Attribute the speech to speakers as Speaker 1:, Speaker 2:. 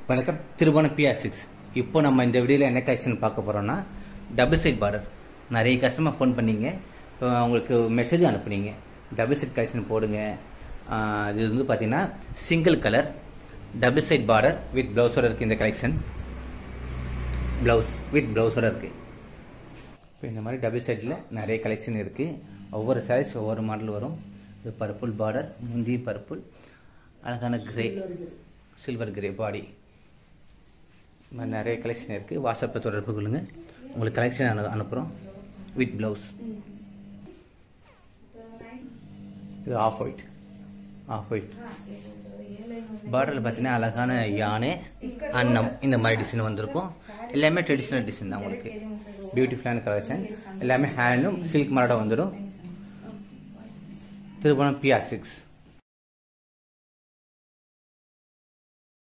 Speaker 1: வணக்கம் Thiruvonam PR six இப்போ நம்ம இந்த வீடியோவில் என்ன கலெக்ஷன் பார்க்க போகிறோம்னா டபுள் சைட் பார்டர் நிறைய கஸ்டமர் ஃபோன் பண்ணீங்க இப்போ அவங்களுக்கு மெசேஜ் அனுப்புனீங்க டபுள் சைட் கலெக்ஷன் போடுங்க ஆஹ் இது வந்து பார்த்தீங்கன்னா single colour double side border with ப்ளவுஸோட இருக்குது இந்த கலெக்ஷன் ப்ளவுஸ் வித் ப்ளவுஸோட இருக்குது இப்போ இந்த மாதிரி டபுள் சைடில் நிறைய கலெக்ஷன் இருக்குது ஒவ்வொரு சாரீஸ் ஒவ்வொரு மாடல் வரும் இது பர்பிள் பார்டர் முந்தி பர்பிள் அழகான கிரே சில்வர் கிரே பாடி இந்த மாதிரி நிறைய கலெக்ஷன் இருக்குது வாட்ஸ்அப்பில் தொடர்பு கொள்ளுங்க உங்களுக்கு கலெக்ஷன் அனு அனுப்புகிறோம் வித் ப்ளவுஸ் இது ஆஃப் ஒயிட் ஆஃப் ஒயிட் பார்டரில் பார்த்தீங்கன்னா அழகான யானை அன்னம் இந்த மாதிரி டிசைன் வந்திருக்கும் எல்லாமே ட்ரெடிஷ்னல் டிசைன் தான் உங்களுக்கு பியூட்டிஃபுல்லான கலெக்ஷன் எல்லாமே ஹேண்டும் சில்க் மரடம் வந்துடும் திருப்பணம் பிஆர் சிக்ஸ்